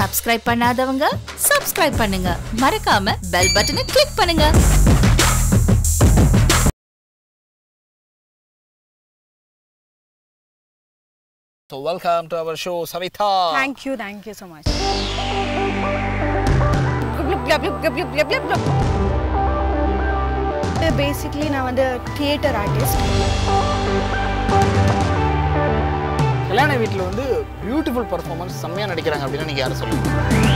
Subscribe பண்ணாதவங்க subscribe பண்ணுங்க மறக்காம பெல் பட்டனை கிளிக் பண்ணுங்க so welcome to our show Savitha thank you thank you so much basically நான் வந்து தியேட்டர் ஆர்டிஸ்ட் கல்யாண வீட்டில் வந்து பியூட்டிஃபுல் பர்ஃபார்மன்ஸ் செம்மையாக நடிக்கிறாங்க அப்படின்னா நீங்கள் யாரை சொல்லுவீங்க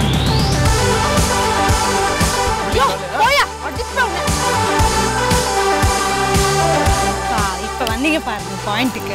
இப்போ வந்தீங்க பாருங்க பாயிண்ட்டுக்கு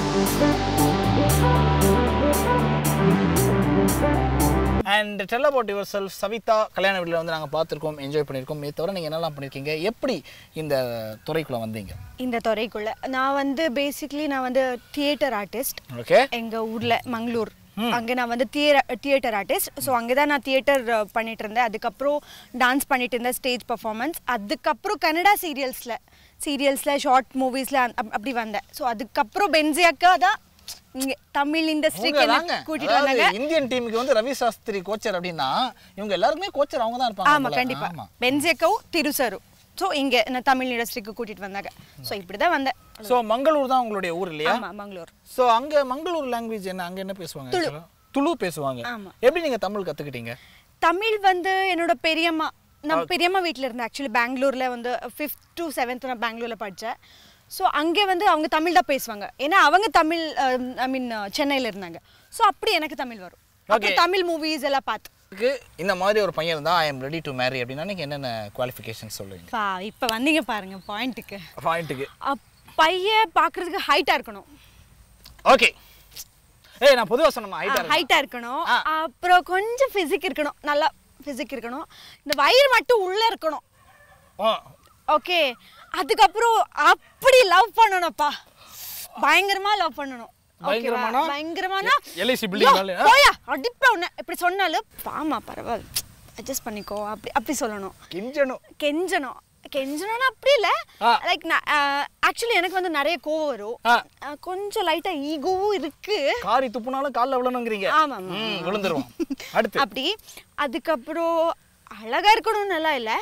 and tell about yourself Savitha கல்யாண வீட்டில் வந்து நாங்கள் பார்த்துருக்கோம் என்ஜாய் பண்ணியிருக்கோம் இதை தவிர நீங்கள் என்னெல்லாம் பண்ணியிருக்கீங்க எப்படி இந்த துறைக்குள்ளே வந்தீங்க இந்த துறைக்குள்ள நான் வந்து பேசிக்லி நான் வந்து தியேட்டர் ஆர்டிஸ்ட் ஓகே எங்க ஊர்ல மங்களூர் அங்கே நான் வந்து தியேர தியேட்டர் ஆர்டிஸ்ட் ஸோ அங்கே தான் நான் தியேட்டர் பண்ணிட்டு இருந்தேன் அதுக்கப்புறம் டான்ஸ் பண்ணிட்டு இருந்தேன் ஸ்டேஜ் பர்ஃபார்மன்ஸ் அதுக்கப்புறம் கன்னடா சீரியல்ஸில் சீரியல்ஸில் ஷார்ட் மூவிஸில் அப்படி வந்தேன் ஸோ அதுக்கப்புறம் பென்சியாக்கா தான் இங்கே தமிழ் இண்டஸ்ட்ரிக்கு என்ன தாங்க கூட்டிட்டு வந்தாங்க இந்தியன் டீமுக்கு வந்து ரவி சாஸ்திரி கோச்சர் அப்படின்னா இவங்க எல்லாருக்குமே கோச்சர் அவங்க தான் இருப்பாங்க ஆமா போல. கண்டிப்பா ஆமா பென்சியாக்காவும் திருசரும் ஸோ இங்கே என்ன தமிழ் இண்டஸ்ட்ரிக்கு கூட்டிட்டு வந்தாங்க ஸோ இப்படி தான் வந்தேன் ஸோ மங்களூர் தான் உங்களுடைய ஊர் இல்லையா ஆமா மங்களூர் ஸோ அங்கே மங்களூர் லாங்குவேஜ் என்ன அங்கே என்ன பேசுவாங்க actually? துளு பேசுவாங்க ஆமா. எப்படி நீங்கள் தமிழ் கற்றுக்கிட்டீங்க தமிழ் வந்து என்னோட பெரியம்மா நான் பெரியம்மா வீட்டில் இருந்தேன் ஆக்சுவலி பெங்களூரில் வந்து ஃபிஃப்த் டு செவன்த் நான் பெங்களூரில் படித்தேன் ஸோ அங்கே வந்து அவங்க தமிழ் தான் பேசுவாங்க ஏன்னா அவங்க தமிழ் ஐ மீன் சென்னையில் இருந்தாங்க ஸோ அப்படி எனக்கு தமிழ் வரும் அப்புறம் தமிழ் மூவிஸ் எல்லாம் பார்த்து இதுக்கு இந்த மாதிரி ஒரு பையன் இருந்தால் I am ready to marry அப்படின்னா நீங்கள் என்னென்ன குவாலிஃபிகேஷன் சொல்லுவீங்க பா இப்போ வந்தீங்க பாருங்க பாயிண்ட்டுக்கு பாயிண்ட்டுக்கு பையன் பார்க்குறதுக்கு ஹைட்டாக இருக்கணும் ஓகே ஏய் நான் பொதுவாக சொன்னமா ஹைட்டாக ஹைட்டாக இருக்கணும் அப்புறம் கொஞ்சம் ஃபிசிக் இருக்கணும் நல்லா ஃபிசிக் இருக்கணும் இந்த வயிறு மட்டும் உள்ளே இருக்கணும் ஓகே அதுக்கப்புறம் அப்படி லவ் பண்ணணும்ப்பா பயங்கரமா லவ் பண்ணணும் பயங்கரமானா? ஓகேவா? பயங்கரமானா எ- LIC building யோ, மேல, ஆ? போயா அடிப்ப உன்னை இப்படி சொன்னாலும் ஆமா பரவாயில்ல அட்ஜஸ்ட் பண்ணிக்கோ அப்படி அப்படி சொல்லணும் கிஞ்சணும் கெஞ்சணும் கெஞ்சணும்னு அப்படி இல்லை ஆ. லைக் ஆக்சுவலி எனக்கு வந்து நிறைய கோவம் வரும் ஆ. அஹ், கொஞ்சம் லைட்டா ஈகோவும் இருக்கு காரி துப்புனாலும் காலில் விழணுங்கிறீங்க ஆமா, ஆமா. ம் விழுந்துருவோம் அடுத்து அப்படி அதுக்கப்புறம் அழகா இருக்கணும் நல்லா இல்லை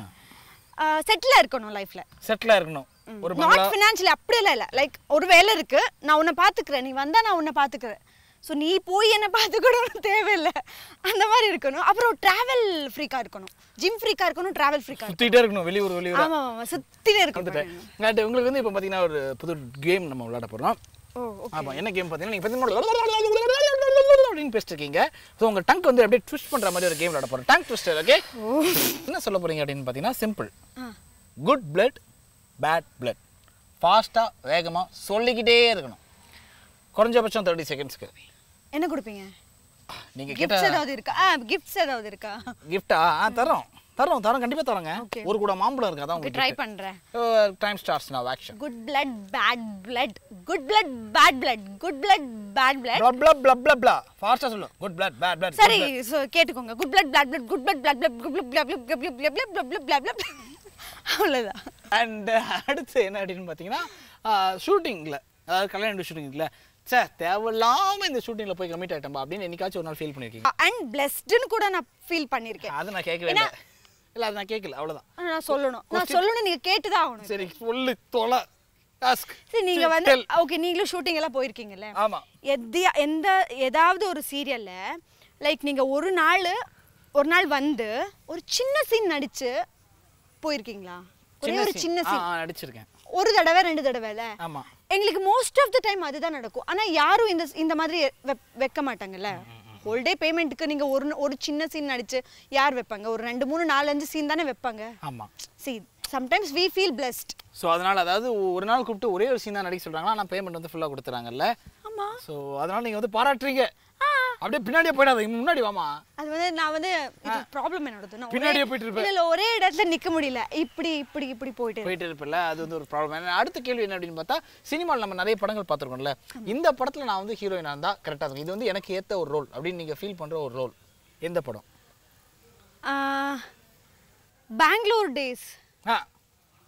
செட்டில் இருக்கணும் லைஃப்ல செட்டிலாக இருக்கணும் ஒரு நாட் பங்களா ஃபினான்ஷியலி அப்படியெல்லாம் இல்லை லைக் ஒரு வேலை இருக்கு நான் உன்னை பார்த்துக்கிறேன் நீ வந்தா நான் உன்னை பார்த்துக்கிறேன் ஸோ நீ போய் என்னை பார்த்துக்கணும்னு தேவையில்லை அந்த மாதிரி இருக்கணும் அப்புறம் ட்ராவல் ஃப்ரீக்காக இருக்கணும் ஜிம் ஃப்ரீக்காக இருக்கணும் ட்ராவல் ஃப்ரீக்காக இருக்கணும் சுற்றிட்டே இருக்கணும் வெளியூர் வெளியூர் ஆமாம் ஆமாம் சுற்றினே இருக்கணும் வந்துட்டேன் நேற்று உங்களுக்கு வந்து இப்போ பார்த்தீங்கன்னா ஒரு புது கேம் நம்ம விளையாட போகிறோம் ஓ ஆமாம் என்ன கேம் பார்த்தீங்கன்னா நீங்கள் பார்த்தீங்கன்னா அப்படின்னு பேசிட்டு இருக்கீங்க ஸோ உங்கள் டங்க் வந்து அப்படியே ட்விஸ்ட் பண்ணுற மாதிரி ஒரு கேம் விளையாட போகிறோம் டங்க் ட்விஸ்டர் ஓகே என்ன சொல்ல போகிறீங்க அப்படின்னு பார்த்தீங்கன்னா simple good blood bad blood ஃபாஸ்ட்டாக வேகமாக சொல்லிக்கிட்டே இருக்கணும் குறைஞ்சபட்சம் தேர்ட்டி செகண்ட்ஸ்க்கு என்ன கொடுப்பீங்க நீங்கள் கிஃப்ட்ஸ் கேட்ட ஏதாவது இருக்கா ஆ கிஃப்ட்ஸ் ஏதாவது இருக்கா கிஃப்டா ஆ தரோம் தரோம் தரோம் கண்டிப்பாக தரோங்க Okay. ஒரு கூட மாம்பழம் இருக்கு அதான் ஓகே ட்ரை பண்ணுறேன் டைம் ஸ்டார்ஸ் நான் action good blood bad blood good blood bad blood good blood bad blood blah blah blah blah blah ஃபாஸ்ட்டாக சொல்லு குட் பிளட் பேட் பிளட் சரி ஸோ கேட்டுக்கோங்க good blood blood blood good blood blood blood good blood blood blood blood blood blood blood blood அவ்வளோதான் and அடுத்து என்ன அப்படின்னு பார்த்தீங்கன்னா ஷூட்டிங்கில் அதாவது கல்யாண ஷூட்டிங்கில் சே தேவையில்லாமல் இந்த ஷூட்டிங்கில் போய் கமிட் ஆகிட்டோம்பா அப்படின்னு என்னைக்காச்சும் ஒரு நாள் ஃபீல் பண்ணியிருக்கீங்க அண்ட் பிளெஸ்டுன்னு கூட நான் ஃபீல் பண்ணியிருக்கேன் அது நான் கேட்கவே இல்லை இல்லை அது நான் கேட்கல அவ்வளோதான் ஆனா நான் சொல்லணும் நான் சொல்லணும் நீங்க கேட்டு தான் ஆகணும் சரி சொல்லு தொலை டாஸ்க் சரி நீங்க வந்து ஓகே நீங்களும் ஷூட்டிங் எல்லாம் போயிருக்கீங்கல்ல ஆமாம் எத்தியா எந்த ஏதாவது ஒரு சீரியல்ல லைக் நீங்க ஒரு நாள் ஒரு நாள் வந்து ஒரு சின்ன சீன் நடிச்சு போயிருக்கீங்களா ஒரே ஒரு சின்ன ஆ சீன் ஆ, நடிச்சிருக்கேன் ஒரு தடவை ரெண்டு தடவைல ஆமாம் எங்களுக்கு மோஸ்ட் ஆஃப் த டைம் அதுதான் நடக்கும் ஆனா யாரும் இந்த இந்த மாதிரி வெப்- வைக்க மாட்டாங்கல்ல ஹோல் டே பேமெண்ட்டுக்கு நீங்க ஒரு ஒரு சின்ன சீன் நடிச்சு யார் வைப்பாங்க ஒரு ரெண்டு மூணு நாலஞ்சு சீன் தானே வைப்பாங்க ஆமாம் see sometimes we feel blessed so அதனால் அதாவது ஒரு நாள் கூப்பிட்டு ஒரே ஒரு சீன் தான் நடிக்க சொல்கிறாங்களா ஆனால் பேமெண்ட் வந்து ஃபுல்லாக கொடுத்துறாங்கல்ல ஆமா ஸோ அதனால் நீங்கள் வந்து பாராட்டுறீங்க அப்படியே பின்னாடியே போயிடாத இங்க முன்னாடி வாமா அது வந்து நான் வந்து இது ப்ராப்ளம் என்னோடது நான் பின்னாடியே ஒரே- போயிட்டு இருப்ப. இல்ல இல்ல ஒரே இடத்துல நிக்க முடியல இப்படி இப்படி இப்படி போயிட்டு இருக்கு. போயிட்டு இருப்பில்ல அது வந்து ஒரு ப்ராப்ளம் அடுத்த கேள்வி என்ன அப்படின்னு பார்த்தா சினிமாவில் நம்ம நிறைய படங்கள் பார்த்துருக்கோம்ல இந்த படத்தில் நான் வந்து ஹீரோயினாக இருந்தால் கரெக்டாக இருக்கும் இது வந்து எனக்கு ஏற்ற ஒரு ரோல் அப்படின்னு நீங்கள் ஃபீல் பண்ணுற ஒரு ரோல் எந்த படம் ஆ, பெங்களூர் டேஸ் ஆ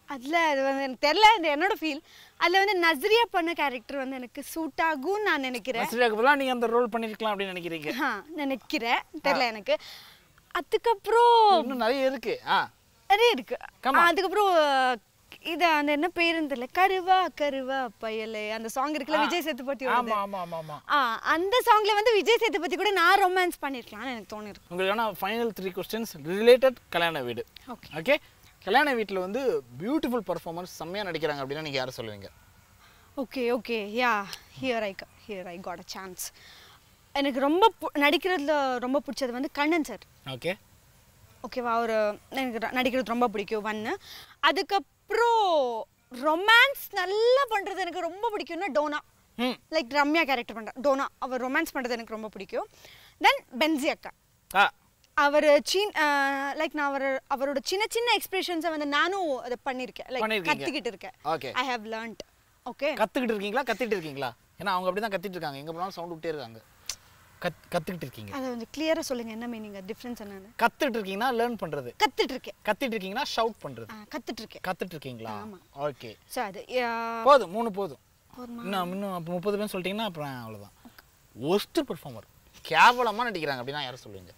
அதில் அது வந்து எனக்கு தெரில அது என்னோட ஃபீல் அதில் வந்து நஸ்ரியா பண்ண கேரக்டர் வந்து எனக்கு சூட் ஆகும்னு நான் நினைக்கிறேன் நஸ்ரியாக்கு பதிலாக நீங்கள் அந்த ரோல் பண்ணிருக்கலாம் அப்படின்னு நினைக்கிறீங்க ஆ நினைக்கிறேன் தெரில எனக்கு அதுக்கப்புறம் இன்னும் நிறைய இருக்கு ஆ நிறைய இருக்கு Come ஆ, on. அதுக்கப்புறம் இது அந்த என்ன பேருன்னு தெரியல கருவா கருவா பயலே அந்த சாங் இருக்குல்ல விஜய் சேதுபதி ஆமா ஆமா ஆமா ஆமா ஆ அந்த சாங்ல வந்து விஜய் சேதுபதி கூட நான் ரொமான்ஸ் பண்ணிருக்கலாம்னு எனக்கு தோணிருக்கு உங்களுக்கான ஃபைனல் த்ரீ கொஸ்டின்ஸ் ரிலேட்டட் கல்யாண வீடு Okay. ஓகே கல்யாண வீட்டில் வந்து பியூட்டிஃபுல் பர்ஃபார்மன்ஸ் செம்மையாக நடிக்கிறாங்க அப்படின்னா நீங்கள் யாரை சொல்லுவீங்க okay okay yeah here I here I got a chance எனக்கு ரொம்ப பு- நடிக்கிறதுல ரொம்ப பிடிச்சது வந்து கண்ணன் சார் ஓகே ஓகேவா அவர் எனக்கு ர- நடிக்கிறது ரொம்ப பிடிக்கும் ஒன்று அதுக்கப்புறம் ரொமான்ஸ் நல்லா பண்ணுறது எனக்கு ரொம்ப பிடிக்கும்னா டோனா ம் லைக் ரம்யா கேரக்டர் பண்ணுற டோனா அவர் ரொமான்ஸ் பண்ணுறது எனக்கு ரொம்ப பிடிக்கும் தென் பென்சி அக்கா ஆ அவர் சின் லைக் நான் அவர் அவரோட சின்ன சின்ன எக்ஸ்பிரஷன்ஸை வந்து நானும் அதை பண்ணியிருக்கேன் லைக் பண்ணிருக்கீங்க. கற்றுக்கிட்டு இருக்கேன் Okay. I have learned okay கற்றுக்கிட்டு இருக்கீங்களா கத்திட்டு இருக்கீங்களா ஏன்னா அவங்க அப்படி தான் கத்திட்டு இருக்காங்க எங்கே போனாலும் சவுண்ட் விட்டே இருக்காங்க கத் கற்றுக்கிட்டு இருக்கீங்க அதை கொஞ்சம் கிளியராக சொல்லுங்கள் என்ன மீனிங் டிஃப்ரென்ஸ் என்னன்னு கற்றுட்டு இருக்கீங்கன்னா லேர்ன் பண்ணுறது கற்றுட்டு இருக்கேன் கத்திட்டு இருக்கீங்கன்னா ஷவுட் பண்ணுறது ஆ, கத்துட்டு இருக்கேன் கத்துட்டு இருக்கீங்களா ஓகே ஸோ அது yeah, போதும் மூணு போதும் போதுமா? இன்னும் இன்னும் அப்போ முப்பது பேர் சொல்லிட்டீங்கன்னா அப்புறம் அவ்வளோதான் ஒஸ்ட் பெர்ஃபார்மர் கேவலமாக நடிக்கிறாங்க அப்படின்னா யாரை சொல்லுவீங்க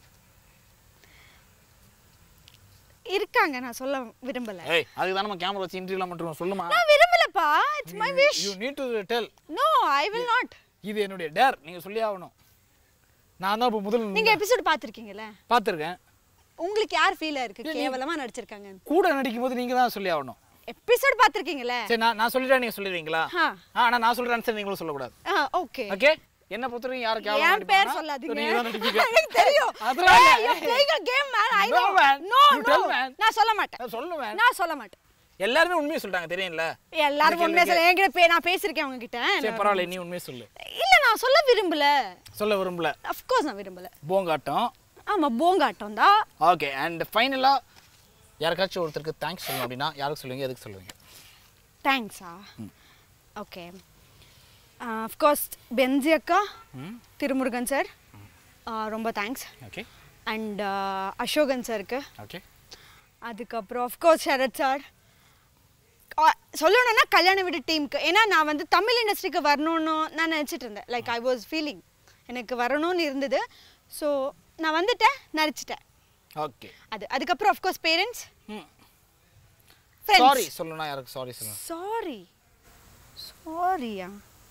இருக்காங்க நான் சொல்ல விரும்பல ஏய் அதுக்கு தான் நம்ம கேமரா வச்சு இன்டர்வியூலாம் பண்ணுறோம் சொல்லுமா நான் விரும்பலப்பா it's my wish you need to tell no I will not இது என்னுடைய டேர் நீங்கள் சொல்லி ஆகணும் நான் தான் இப்போ முதல் நீங்க எபிசோட் பார்த்திருக்கீங்கல்ல பார்த்துருக்கேன் உங்களுக்கு யார் ஃபீல் இருக்கு கேவலமா நடிச்சிருக்காங்க கூட நடிக்கும் போது நீங்கள் தான் சொல்லி ஆகணும் எபிசோட் பார்த்திருக்கீங்கல்ல சரி நான் நான் சொல்லிட்டா நீங்கள் சொல்லிடுவீங்களா ஆ. ஆ ஆனால் நான் சொல்கிறேன் சரி நீங்களும் சொல்லக்கூடாது ஆ ஓகே ஓகே என்ன பொறுத்த வரைக்கும் யாருக்கு கேவலமா என் பேர் நடிப்பாங்கன்னா, சொல்லாதீங்க நீங்க தான் நடிப்பீங்க. எனக்கு தெரியும் அதெல்லாம் Hey, இல்ல. you're playing a game, man. I No, know. man. No, You no. tell, man. நான் சொல்ல மாட்டேன் நான் சொல்லுவேன் நான் சொல்ல மாட்டேன் எல்லாருமே உண்மையை சொல்லிட்டாங்க தெரியும்ல எல்லாரும் இந்த உண்மையா கேள்விக்கு- சொல்ல என்கிட்ட பே- நான் பேசியிருக்கேன் அவங்க கிட்ட சரி பரவாயில்ல நீ உண்மையை சொல்லு இல்ல நான் சொல்ல விரும்பல சொல்ல விரும்பல of course நான் விரும்பல போங்காட்டம் ஆமா போங்காட்டம் தான் ஓகே அண்ட் ஃபைனலாக யாருக்காச்சும் ஒருத்தருக்கு தேங்க்ஸ் சொல்லணும் அப்படின்னா யாருக்கு சொல்லுவீங்க எதுக்கு சொல்லுவீங்க தேங்க்ஸா ஓகே அஃப்கோர்ஸ் பென்சி அக்கா ம் திருமுருகன் சார் ரொம்ப தேங்க்ஸ் ஓகே அண்ட் அசோகன் சாருக்கு ஓகே அதுக்கப்புறம் அஃப்கோர்ஸ் சரத் சார் சொல்லணும்னா கல்யாண வீடு டீமுக்கு ஏன்னா நான் வந்து தமிழ் இண்டஸ்ட்ரிக்கு வரணும்னு நான் நினச்சிட்டு இருந்தேன் லைக் ஐ வாஸ் ஃபீலிங் எனக்கு வரணும்னு இருந்தது ஸோ நான் வந்துட்டேன் நடிச்சிட்டேன் ஓகே அது அதுக்கப்புறம் of course parents hmm friends sorry சொல்லணும்னா யாருக்கு சாரி சொல்லணும் சாரி சாரியா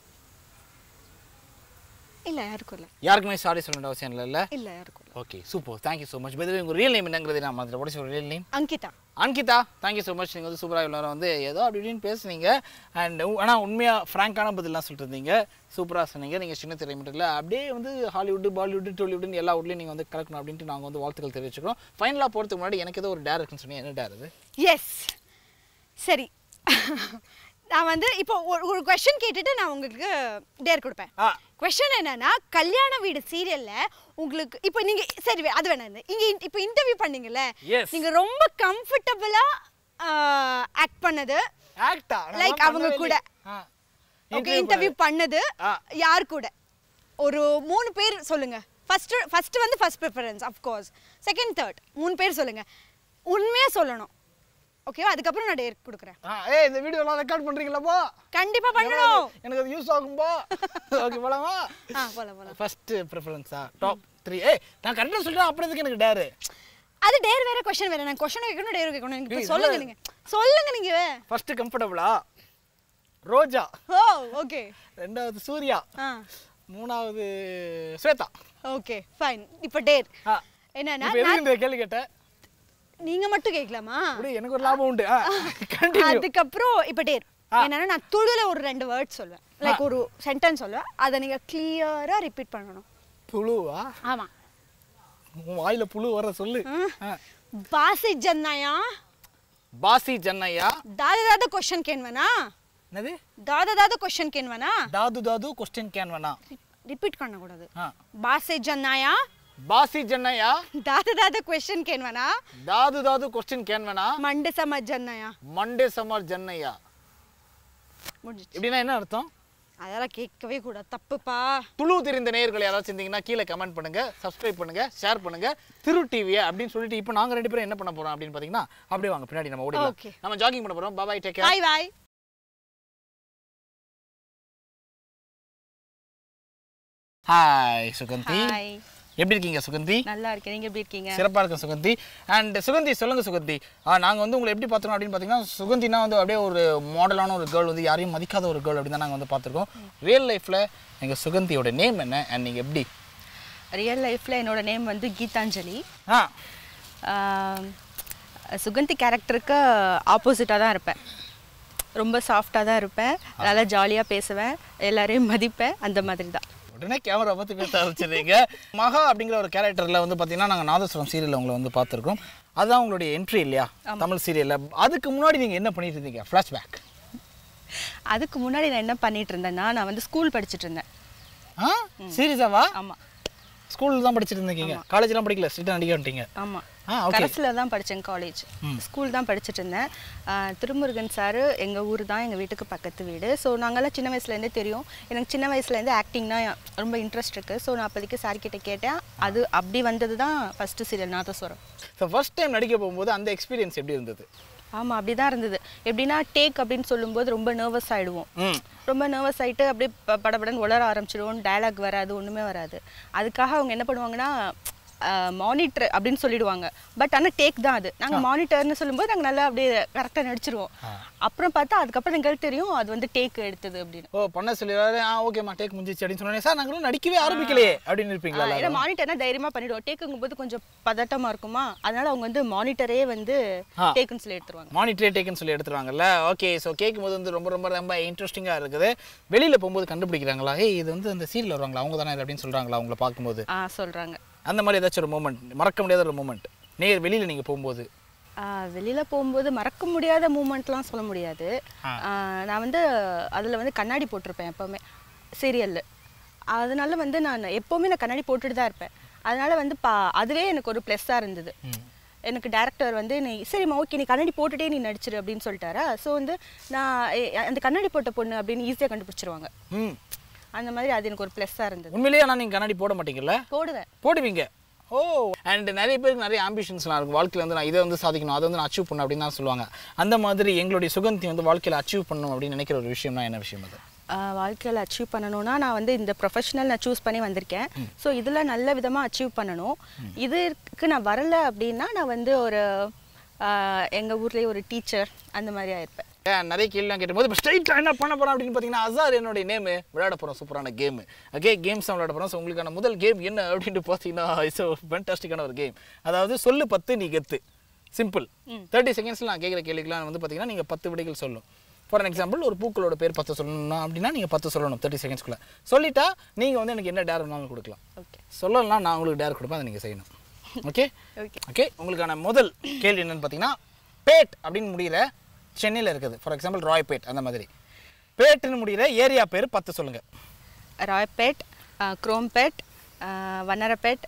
இல்லை யாருக்கும் இல்லை யாருக்குமே சாரி சொல்லணும் அவசியம் இல்லைல்ல இல்லை யாருக்கும் இல்லை okay super thank you so much bye உங்கள் ரியல் நேம் என்னங்கிறது நான் மாதிரி உடச்சு ஒரு real name Ankita Ankita thank you so much நீங்கள் வந்து சூப்பராக இவ்வளோ நேரம் வந்து ஏதோ அப்படி இப்படின்னு பேசுனீங்க அண்ட் ஆனால் உண்மையாக ஃப்ராங்கான பதிலாம் சொல்லிட்டு இருந்தீங்க சூப்பராக சொன்னீங்க நீங்கள் சின்ன திரை மட்டும் இல்லை அப்படியே வந்து ஹாலிவுட் பாலிவுட் டோலிவுட்னு எல்லா ஊர்லேயும் நீங்கள் வந்து கலக்கணும் அப்படின்ட்டு நாங்கள் வந்து வாழ்த்துக்கள் தெரிவிச்சுக்கிறோம் ஃபைனலாக போகிறதுக்கு முன்னாடி எனக்கு ஏதோ ஒரு டேர் இருக்குன்னு சொன்னீங்க என்ன டேர் அது எஸ் சரி நான் வந்து இப்போ ஒரு ஒரு கொஷின் கேட்டுட்டு நான் உங்களுக்கு டேர் கொடுப்பேன் ஆ கொஷின் என்னன்னா கல்யாண வீடு சீரியல்ல உங்களுக்கு இப்போ நீங்க சரி வே- அது வேணாம் இங்க இப்போ இன்டர்வியூ பண்ணீங்கல்ல Yes. நீங்க ரொம்ப கம்ஃபர்டபுளா ஆக்ட் பண்ணது ஆக்டா Like அவங்க கூட. ஓகே இன்டர்வியூ பண்ணது ஆ. யார் கூட ஒரு மூணு பேர் சொல்லுங்க ஃபர்ஸ்ட் ஃபர்ஸ்ட் வந்து first preference of course second third மூணு பேர் சொல்லுங்க உண்மையா சொல்லணும் ஓகேவா அதுக்கப்புறம் நான் டேர் கொடுக்குறேன் ஏய் இந்த வீடியோலாம் ரெக்கார்ட் பண்ணுறீங்களாப்பா கண்டிப்பா பண்ணணும் எனக்கு அது யூஸ் ஆகும்பா ஓகே போலாமா ஆ போலாம் போலாம் ஃபர்ஸ்ட் ப்ரிஃபரன்ஸா டாப் த்ரீ ஏய் நான் கரெக்டாக சொல்கிறேன் அப்புறம் எதுக்கு எனக்கு டேரு அது டேர் வேற கொஸ்டின் வேற நான் கொஸ்டின் கேட்கணும் டேர் கேட்கணும் எனக்கு இப்ப ஏய், சொல்லுங்க இல்ல. நீங்க சொல்லுங்க நீங்க ஃபர்ஸ்ட் கம்ஃபர்டபுளா ரோஜா ஓ ஓகே ரெண்டாவது சூர்யா ஆ மூணாவது ஸ்வேதா ஓகே ஃபைன் இப்போ டேர் ஆ என்னன்னா இப்போ எதுக்கு இந்த கேள்வி கேட்டேன் நீங்க மட்டும் கேட்கலாமா அப்படியே எனக்கு ஒரு லாபம் உண்டு கண்டினியூ அதுக்கப்புறம் இப்போ டேர் ஆ. என்னன்னா நான் துளுல ஒரு ரெண்டு வேர்ட் சொல்லுவேன் லைக் ஒரு சென்டென்ஸ் சொல்லுவேன் அதை நீங்க கிளியரா ரிப்பீட் பண்ணணும் புழுவா ஆமா உன் வாயில புழு வர சொல்லு ஆ. பாசி ஜன்னாயா பாசி ஜன்னையா ದಾದ ದಾದ ಕ್ವಶನ್ ಕೇನ್ವನಾ என்னது ದಾದ ದಾದ ಕ್ವಶನ್ ಕೇನ್ವನಾ தாது தாது கொஸ்டின் கேன் வேணா ರಿಪೀಟ್ பண்ணக்கூடாது ஆ ಬಾಸೆ ಜನ್ನಾಯಾ பாசி ஜன்னையா ದಾದ ದಾದ ಕ್ವಶನ್ ಕೇನ್ವನಾ தாது தாது கொஸ்டின் கேன் வேணா ಮಂಡೆ ಸಮ ಜನ್ನಯ மண்டே சமார் ஜன்னையா முடிஞ்சிச்சு இப்படின்னா என்ன அர்த்தம் அதெல்லாம் கேட்கவே கூடாது தப்புப்பா துளு தெரிந்த நேயர்கள் யாராச்சும் இருந்தீங்கன்னா கீழே கமெண்ட் பண்ணுங்க சப்ஸ்கிரைப் பண்ணுங்க ஷேர் பண்ணுங்க திரு டிவியை அப்படின்னு சொல்லிட்டு இப்போ நாங்க ரெண்டு பேரும் என்ன பண்ண போறோம் அப்படின்னு பாத்தீங்கன்னா அப்படியே வாங்க பின்னாடி நம்ம ஓடிடலாம் Okay. நம்ம ஜாகிங் பண்ண போறோம் bye bye take bye bye hi Suganthi hi எப்படி இருக்கீங்க சுகந்தி நல்லா இருக்கேன் நீங்க எப்படி இருக்கீங்க சிறப்பாக இருக்கும் சுகந்தி அண்ட் சுகந்தி சொல்லுங்க சுகந்தி நாங்கள் வந்து உங்களை எப்படி பார்த்தோம் அப்படின்னு பார்த்தீங்கன்னா சுகந்தினா வந்து அப்படியே ஒரு மாடலான ஒரு கேர்ள் வந்து யாரையும் மதிக்காத ஒரு கேர்ள் அப்படின்னு தான் நாங்கள் வந்து பார்த்துருக்கோம் ரியல் லைஃப்பில் எங்கள் சுகந்தியோட நேம் என்ன அண்ட் நீங்கள் எப்படி ரியல் லைஃப்ல என்னோட நேம் வந்து கீதாஞ்சலி ஆ ஆம், சுகந்தி கேரக்டருக்கு ஆப்போசிட்டாக தான் இருப்பேன் ரொம்ப சாஃப்டாக தான் இருப்பேன் நல்லா ஜாலியாக பேசுவேன் எல்லாரையும் மதிப்பேன் அந்த மாதிரி தான் உடனே கேமரா பார்த்து பேச ஆரம்பிச்சிருக்கீங்க மகா அப்படிங்கிற ஒரு கேரக்டரில் வந்து பார்த்தீங்கன்னா நாங்கள் நாதஸ்வரம் சீரியலில் உங்களை வந்து பார்த்துருக்கோம் அதுதான் உங்களுடைய என்ட்ரி இல்லையா தமிழ் சீரியலில் அதுக்கு முன்னாடி நீங்கள் என்ன பண்ணிட்டு இருந்தீங்க ஃப்ளாஷ்பேக் அதுக்கு முன்னாடி நான் என்ன பண்ணிட்டு இருந்தேன்னா நான் வந்து ஸ்கூல் படிச்சுட்டு இருந்தேன் ஆ சீரியஸாவா ஆமாம் ஸ்கூலில் தான் படிச்சிட்டு இருந்தீங்க காலேஜ்லாம் படிக்கல ஸ்ட்ரிக்டாக நடிக்க வந்துட்டீங்க ஆமாம் ஆ ஓகே கரஸில் தான் படித்தேன் காலேஜ் ஸ்கூல் தான் படிச்சுட்டு இருந்தேன் ஆ, திருமுருகன் சார் எங்கள் ஊர் தான் எங்கள் வீட்டுக்கு பக்கத்து வீடு ஸோ நாங்கள்லாம் சின்ன வயசுலேருந்தே தெரியும் எனக்கு சின்ன வயசுலேருந்து ஆக்டிங்னா ரொம்ப இன்ட்ரெஸ்ட் இருக்குது ஸோ நான் அப்போதைக்கு சார் கிட்ட கேட்டேன் அது அப்படி வந்தது தான் first serial Nadhaswaram so first time நடிக்க போகும்போது அந்த எக்ஸ்பீரியன்ஸ் எப்படி இருந்தது ஆமாம் அப்படி தான் இருந்தது எப்படின்னா டேக் அப்படின்னு சொல்லும்போது ரொம்ப நர்வஸ் ஆகிடுவோம் ம் ரொம்ப நர்வஸ் ஆகிட்டு அப்படியே ப- படபடன்னு உளர ஆரம்பிச்சிடுவோம் டயலாக் வராது ஒன்றுமே வராது அதுக்காக அவங்க என்ன பண்ணுவாங்கன்னா மானிட்டர் அப்படின்னு சொல்லிடுவாங்க பட் ஆனால் டேக் தான் அது நாங்கள் மானிட்டர்னு சொல்லும்போது நாங்கள் நல்லா அப்படியே கரெக்டாக நடிச்சிருவோம் அப்புறம் பார்த்தா அதுக்கப்புறம் எங்களுக்கு தெரியும் அது வந்து டேக் எடுத்தது அப்படின்னு ஓ பண்ண சொல்லிடுறாரு ஆ ஓகேம்மா டேக் முடிஞ்சிச்சு அப்படின்னு சொன்னேன் சார் நாங்களும் நடிக்கவே ஆரம்பிக்கலையே அப்படின்னு இருப்பீங்களா ஏன்னா எல்லாரும்? மானிட்டர்னா தைரியமாக பண்ணிடுவோம் டேக்குங்கும் போது கொஞ்சம் பதட்டமாக இருக்குமா அதனால அவங்க வந்து மானிட்டரே வந்து ஆ. டேக்குன்னு சொல்லி எடுத்துருவாங்க மானிட்டரே டேக்குன்னு சொல்லி எடுத்துருவாங்கல்ல ஓகே ஸோ கேட்கும் போது வந்து ரொம்ப ரொம்ப ரொம்ப இன்ட்ரெஸ்டிங்காக இருக்குது வெளியில் போகும்போது கண்டுபிடிக்கிறாங்களா ஏய் இது வந்து அந்த சீரியல் வருவாங்களா அவங்க தானே இது அப்படின்னு சொல்கிறாங்களா அவங்கள பார்க்கும்போது ஆ சொல்கிறாங்க அந்த மாதிரி ஏதாச்சும் ஒரு மூமெண்ட் மறக்க முடியாத ஒரு மூமெண்ட் நேர் வெளியில் நீங்கள் போகும்போது வெளியில் போகும்போது மறக்க முடியாத மூமெண்ட்லாம் சொல்ல முடியாது ஆ. ஆ, நான் வந்து அதில் வந்து கண்ணாடி போட்டிருப்பேன் எப்போவுமே சீரியலில் அதனால வந்து நான் எப்போவுமே நான் கண்ணாடி போட்டுட்டு தான் இருப்பேன் அதனால வந்து பா அதுவே எனக்கு ஒரு ப்ளஸ்ஸாக இருந்தது எனக்கு டேரக்டர் வந்து நீ சரிம்மா ஓகே நீ கண்ணாடி போட்டுட்டே நீ நடிச்சிரு அப்படின்னு சொல்லிட்டாரா ஸோ வந்து நான் எ- அந்த கண்ணாடி போட்ட பொண்ணு அப்படின்னு ஈஸியாக கண்டுபிடிச்சிருவாங்க ம் அந்த மாதிரி அது எனக்கு ஒரு ப்ளஸ்ஸாக இருந்தது உண்மையிலேயே ஆனால் நீங்கள் கண்ணாடி போட மாட்டீங்கல்ல போடுவேன் போடுவீங்க ஓ அண்ட் நிறைய பேருக்கு நிறைய ஆம்பிஷன்ஸ்லாம் இருக்கும் வாழ்க்கையில் வந்து நான் இதை வந்து சாதிக்கணும் அதை வந்து நான் அச்சீவ் பண்ணணும் அப்படின்னு தான் சொல்லுவாங்க அந்த மாதிரி எங்களுடைய சுகந்தி வந்து வாழ்க்கையில் அச்சீவ் பண்ணணும் அப்படின்னு நினைக்கிற ஒரு விஷயம்னா என்ன விஷயம் அது வாழ்க்கையில் அச்சீவ் பண்ணணும்னா நான் வந்து இந்த ப்ரொஃபஷனல் நான் சூஸ் பண்ணி வந்திருக்கேன் ஸோ இதில் நல்ல விதமாக அச்சீவ் பண்ணணும் இதுக்கு நான் வரல அப்படின்னா நான் வந்து ஒரு எங்கள் ஊர்லேயே ஒரு டீச்சர் அந்த மாதிரி ஆயிருப்பேன் ஏன் நிறைய கேள்விலாம் கேட்டும்போது இப்போ ஸ்ட்ரைட்டாக என்ன பண்ண போகிறோம் அப்படின்னு பார்த்தீங்கன்னா அசார் என்னுடைய நேமு விளையாட போகிறோம் சூப்பரான கேம் ஓகே கேம்ஸ் தான் விளையாட போகிறோம் ஸோ உங்களுக்கான முதல் கேம் என்ன அப்படின்ட்டு பார்த்தீங்கன்னா இட்ஸ் ஃபேன்டாஸ்டிக்கான ஒரு கேம் அதாவது சொல்லு பத்து நீ கெத்து சிம்பிள் தேர்ட்டி செகண்ட்ஸில் நான் கேட்குற கேள்விக்கெலாம் வந்து பார்த்தீங்கன்னா நீங்கள் பத்து விடைகள் சொல்லும் ஃபார் எக்ஸாம்பிள் ஒரு பூக்களோட பேர் பத்து சொல்லணும் அப்படின்னா நீங்கள் பத்து சொல்லணும் தேர்ட்டி செகண்ட்ஸ்க்குள்ளே சொல்லிட்டா நீங்கள் வந்து எனக்கு என்ன டேர் வேணாலும் கொடுக்கலாம் ஓகே சொல்லலாம் நான் உங்களுக்கு டேர் கொடுப்பேன் அதை நீங்கள் செய்யணும் ஓகே ஓகே ஓகே உங்களுக்கான முதல் கேள்வி என்னன்னு பார்த்தீங்கன்னா பேட் அப்படின்னு முடிகிற சென்னையில் இருக்குது ஃபார் எக்ஸாம்பிள் ராய்பேட் அந்த மாதிரி பேட்டுன்னு முடிகிற ஏரியா பேர் பத்து சொல்லுங்கள் ராய்பேட் குரோம்பேட் வண்ணரப்பேட்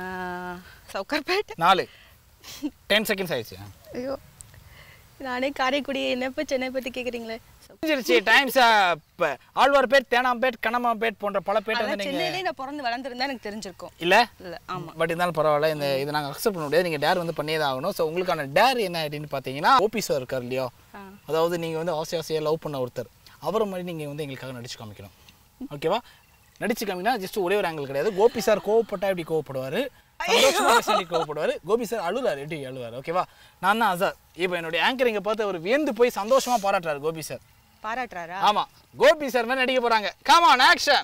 சவுக்கர்பேட் நாலு டென் செகண்ட்ஸ் ஆயிடுச்சு ஐயோ நானே காரைக்குடி என்னப்போ சென்னை பற்றி கேட்குறீங்களே முடிஞ்சிருச்சு டைம்ஸ் இப்போ ஆழ்வார்பேட் தேனாம்பேட் கனமாம்பேட் போன்ற பல பேட்டை வந்து அதான் நீங்கள் சென்னையிலே நான் பிறந்து வளர்ந்துருந்தா எனக்கு தெரிஞ்சிருக்கும் இல்லை இல்லை ஆமாம் பட் இருந்தாலும் பரவாயில்ல இந்த இதை நாங்கள் அக்செப்ட் பண்ண முடியாது நீங்கள் டேர் வந்து பண்ணியே தான் ஆகணும் ஸோ உங்களுக்கான டேர் என்ன அப்படின்னு பார்த்தீங்கன்னா ஓபி சார் இருக்கார் இல்லையோ ஆ. அதாவது நீங்கள் வந்து ஆசை ஆசையாக லவ் பண்ண ஒருத்தர் அவரை மாதிரி நீங்கள் வந்து எங்களுக்காக நடிச்சு காமிக்கணும் ஓகேவா நடிச்சு காமிக்கனா ஜஸ்ட் ஒரே ஒரு ஆங்கிள் கிடையாது கோபி சார் கோவப்பட்டா எப்படி கோவப்படுவார் சந்தோஷமா பேசினா எப்படி கோவப்படுவார் கோபி சார் அழுவார் எப்படி அழுவார் ஓகேவா நான் தான் அசார் இப்போ என்னுடைய ஆங்கரிங்கை பார்த்து அவர் வியந்து போய் சந்தோஷமா பாராட்டுறாரு கோபி சார் பாராட்டுறாரா ஆமா கோபி சார் மாதிரி நடிக்க போறாங்க காமான் ஆக்ஷன்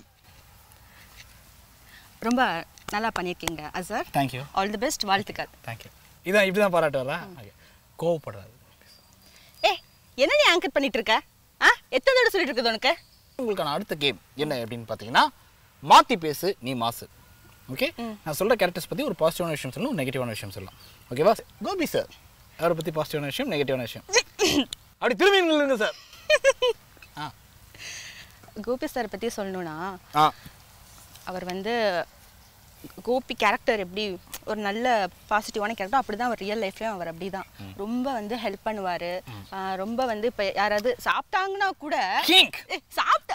ரொம்ப நல்லா பண்ணியிருக்கீங்க அசர் தேங்க்யூ ஆல் தி பெஸ்ட் வாழ்த்துக்கள் தேங்க்யூ இதான் இப்படி தான் பாராட்டுவாரா ஓகே கோவப்படுறாரு ஏ என்ன நீ ஆங்கர் பண்ணிட்டு இருக்க ஆ எத்தனை தடவை சொல்லிட்டு இருக்குது உனக்கு உங்களுக்கான அடுத்த கேம் என்ன அப்படின்னு பார்த்தீங்கன்னா மாற்றி பேசு நீ மாசு ஓகே நான் சொல்கிற கேரக்டர்ஸ் பற்றி ஒரு பாசிட்டிவான விஷயம் சொல்லணும் ஒரு நெகட்டிவான விஷயம் சொல்லலாம் ஓகேவா கோபி சார் அவரை பற்றி பாசிட்டிவான விஷயம் நெகட்டிவான விஷயம் அப்படி திரும்பி நில்லுங்க சார் ஆ கோபி சார் பற்றி சொல்லணும்னா ஆ அவர் வந்து கோபி கேரக்டர் எப்படி ஒரு நல்ல பாசிட்டிவான கேரக்டர் அப்படி தான் அவர் ரியல் லைஃப்லேயும் அவர் அப்படி தான் ரொம்ப வந்து ஹெல்ப் பண்ணுவார் ரொம்ப வந்து இப்போ யாராவது சாப்பிட்டாங்கன்னா கூட கிங் ஏய், சாப்பிட்ட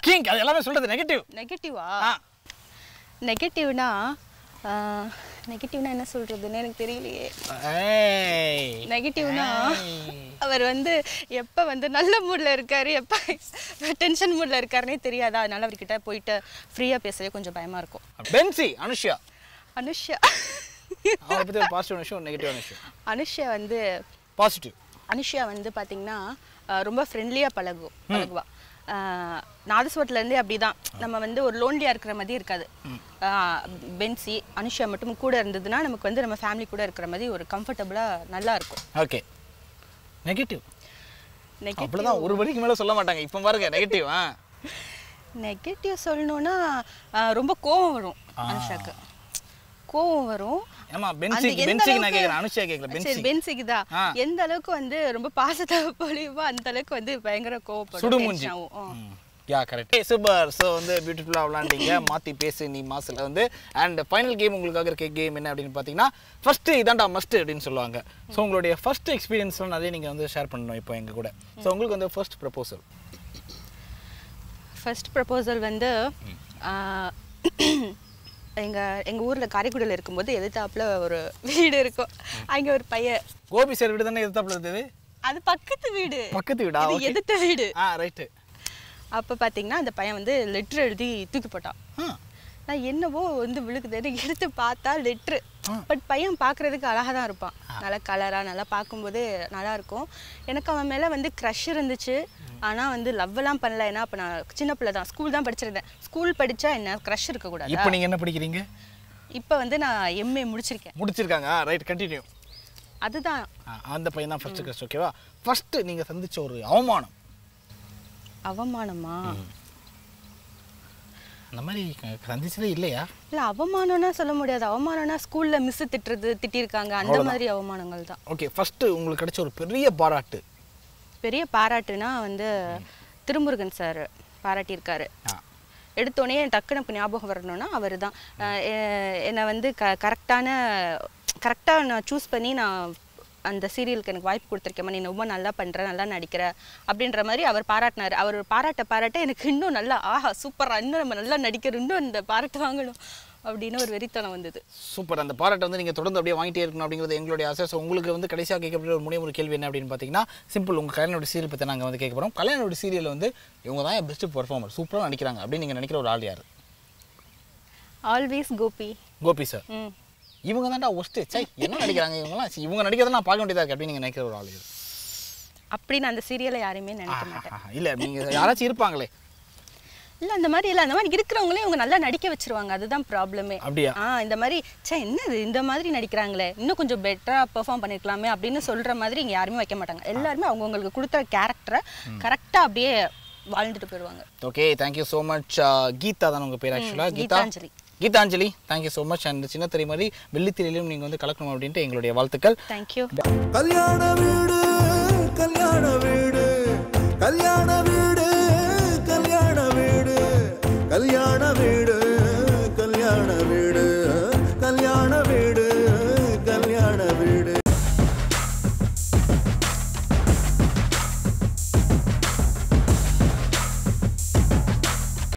கிங் அது எல்லாமே சொல்றது நெகட்டிவ் நெகட்டிவா ஆ நெகட்டிவ்னா நெகட்டிவ்னா என்ன சொல்றதுன்னு எனக்கு தெரியலையே ஏய் நெகட்டிவ்னா அவர் வந்து எப்போ வந்து நல்ல மூடில் இருக்காரு எப்போ டென்ஷன் மூடில் இருக்காருனே தெரியாதா அதனால அவர்கிட்ட போயிட்டு ஃப்ரீயாக பேசவே கொஞ்சம் பயமாக இருக்கும் பென்சி அனுஷ்யா அனுஷ்யா அவரை பத்தி ஒரு பாசிட்டிவ் விஷயம் நெகட்டிவ் விஷயம் அனுஷ்யா வந்து பாசிட்டிவ் அனுஷ்யா வந்து பார்த்தீங்கன்னா அஹ், ரொம்ப ஃப்ரெண்ட்லியாக பழகும் பழகுவா அஹ், நாதஸ்வரத்துலேருந்தே அப்படி தான் நம்ம வந்து ஒரு லோன்லியாக இருக்கிற மாதிரி இருக்காது அஹ், பென்சி அனுஷ்யா மட்டும் கூட இருந்ததுன்னா நமக்கு வந்து நம்ம ஃபேமிலி கூட இருக்கிற மாதிரி ஒரு கம்ஃபர்டபுளாக நல்லா இருக்கும் ஓகே நெகட்டிவ் நெகட்டிவ் அவ்வளவுதான் ஒரு வரிக்கு மேல சொல்ல மாட்டாங்க இப்போ பாருங்க நெகட்டிவ் ஆ நெகட்டிவ் சொல்லணும்னா அஹ், ரொம்ப கோவம் வரும் அனுஷாக்கு கோவம் வரும் ஏமா அந்த பென்சிக்கு எந்த பென்சிக்கு நான் அளவுக்கு- கேட்குறேன் அனுஷ்யா கேட்கல சரி பென்சி பென்சிக்கு தான் ஆ. எந்த அளவுக்கு வந்து ரொம்ப பாசத்தை பொழிவோ அந்த அளவுக்கு வந்து பயங்கர கோவப்படும் சுடுமூஞ்சி tension ஆகும். ஆ. யா கரெக்ட் சூப்பர் ஸோ வந்து பியூட்டிஃபுல்லாக விளாண்டீங்க மாற்றி பேசு நீ மாசில் வந்து அண்ட் ஃபைனல் கேம் உங்களுக்காக இருக்க கேம் என்ன அப்படின்னு பார்த்தீங்கன்னா ஃபஸ்ட்டு இதாண்டா மஸ்ட் அப்படின்னு சொல்லுவாங்க ஸோ உங்களுடைய ஃபர்ஸ்ட் எக்ஸ்பீரியன்ஸ்லாம் நிறைய நீங்கள் வந்து ஷேர் பண்ணணும் இப்போ எங்கள் கூட ஸோ உங்களுக்கு வந்து ஃபர்ஸ்ட் ப்ரப்போசல் ஃபர்ஸ்ட் ப்ரப்போசல் வந்து ஆஹ், எங்க எங்க ஊர்ல காரைக்குடியில் இருக்கும்போது எதிர்த்தாப்புல ஒரு வீடு இருக்கும் அங்க ஒரு பையன் கோபி சார் வீடு தானே எதிர்த்தாப்புல இருந்தது அது பக்கத்து வீடு பக்கத்து வீடா இது ஓகே எதிர்த்த வீடு ஆ ரைட்டு அப்ப பாத்தீங்கன்னா அந்த பையன் வந்து லெட்டர் எழுதி தூக்கி போட்டான் ஆ நான் என்னவோ வந்து விழுக்குதுன்னு எடுத்து பார்த்தா லெட்ரு பட் பையன் பார்க்கறதுக்கு அழகாக தான் இருப்பான் நல்லா கலராக நல்லா பார்க்கும்போது நல்லா இருக்கும் எனக்கு அவன் மேலே வந்து க்ரஷ் இருந்துச்சு ஆனால் வந்து லவ்வெல்லாம் பண்ணல ஏன்னா அப்போ நான் சின்ன பிள்ளை தான் ஸ்கூல் தான் படிச்சிருந்தேன் ஸ்கூல் படித்தா என்ன க்ரஷ் இருக்கக்கூடாது இப்போ நீங்கள் என்ன படிக்கிறீங்க இப்போ வந்து நான் எம்ஏ முடிச்சிருக்கேன் முடிச்சிருக்காங்க ஆ ரைட் கண்டினியூ அதுதான் அந்த பையன் தான் ஃபஸ்ட்டு கஷ்டம் ஓகேவா ஃபஸ்ட்டு நீங்கள் சந்திச்ச ஒரு அவமானம் அவமானமா அந்த மாதிரி சந்திச்சதே இல்லையா இல்லை அவமானம்னா சொல்ல முடியாது அவமானம்னா ஸ்கூலில் மிஸ் திட்டுறது திட்டிருக்காங்க அந்த மாதிரி அவமானங்கள் தான் ஓகே ஃபஸ்ட்டு உங்களுக்கு கிடைச்ச ஒரு பெரிய பாராட்டு பெரிய பாராட்டுனா வந்து திருமுருகன் சார் பாராட்டியிருக்காரு ஆ எடுத்தோடனே டக்குனு எனக்கு ஞாபகம் வரணும்னா அவர் தான் என்னை வந்து க கரெக்டான கரெக்டாக நான் சூஸ் பண்ணி நான் அந்த சீரியலுக்கு எனக்கு வாய்ப்பு கொடுத்துருக்கேம்மா நீ ரொம்ப நல்லா பண்ணுற நல்லா நடிக்கிற அப்படின்ற மாதிரி அவர் பாராட்டினார் அவர் பாராட்ட பாராட்ட எனக்கு இன்னும் நல்லா ஆஹா சூப்பராக இன்னும் நம்ம நல்லா நடிக்கிறோம் இன்னும் இந்த பாராட்டு வாங்கணும் அப்படின்னு ஒரு வெறித்தனம் வந்தது சூப்பர் அந்த பாராட்டை வந்து நீங்கள் தொடர்ந்து அப்படியே வாங்கிட்டே இருக்கணும் அப்படிங்கிறது எங்களுடைய ஆசை ஸோ உங்களுக்கு வந்து கடைசியாக கேட்கப்படுற ஒரு முடிய ஒரு கேள்வி என்ன அப்படின்னு பார்த்தீங்கன்னா சிம்பிள் உங்கள் கல்யாணோட சீரியல் பற்றி நாங்கள் வந்து கேட்க போகிறோம் கல்யாணோட சீரியல் வந்து இவங்க தான் பெஸ்ட் பெர்ஃபார்மர் சூப்பராக நடிக்கிறாங்க அப்படின்னு நீங்கள் நினைக்கிற ஒரு ஆள் யார் ஆல்வேஸ் கோபி கோபி சார் ம் இவங்க தான்டா ஒஸ்ட்டு சை என்ன நடிக்கிறாங்க இவங்கலாம் சரி, இவங்க நடிக்கிறத நான் பார்க்க வேண்டியதாக இருக்கு அப்படின்னு நீங்கள் நினைக்கிற ஒரு ஆள் யார் அப்படின்னு அந்த சீரியலை யாரையுமே நினைக்க மாட்டேன் இல்லை நீங்கள் யாராச்சும் இருப்பாங்களே இல்ல அந்த மாதிரி இல்ல அந்த மாதிரி இருக்கிறவங்களே இவங்க நல்லா நடிக்க வச்சிருவாங்க அதுதான் ப்ராப்ளமே அப்படியா? ஆ இந்த மாதிரி ச்சே என்னது இந்த மாதிரி நடிக்கிறாங்களே இன்னும் கொஞ்சம் பெட்டரா பெர்ஃபார்ம் பண்ணிருக்கலாமே அப்படின்னு சொல்ற மாதிரி இங்க யாருமே வைக்க மாட்டாங்க எல்லாருமே அவங்கவங்களுக்கு கொடுத்த கேரக்டரை கரெக்டா அப்படியே வாழ்ந்துட்டு போயிடுவாங்க okay thank you so much Geetha தான் உங்கள் பேர் ஆக்சுவலாக Geetha Geethanjali. Geethanjali thank you so much and சின்ன திரை மாதிரி வெள்ளித்திரையிலும் நீங்கள் வந்து கலக்கணும் அப்படின்ட்டு எங்களுடைய வாழ்த்துக்கள் தேங்க்யூ கல்யாண வீடு கல்யாண வீடு கல்யாண வீடு கல்யாண வீடு கல்யாண வீடு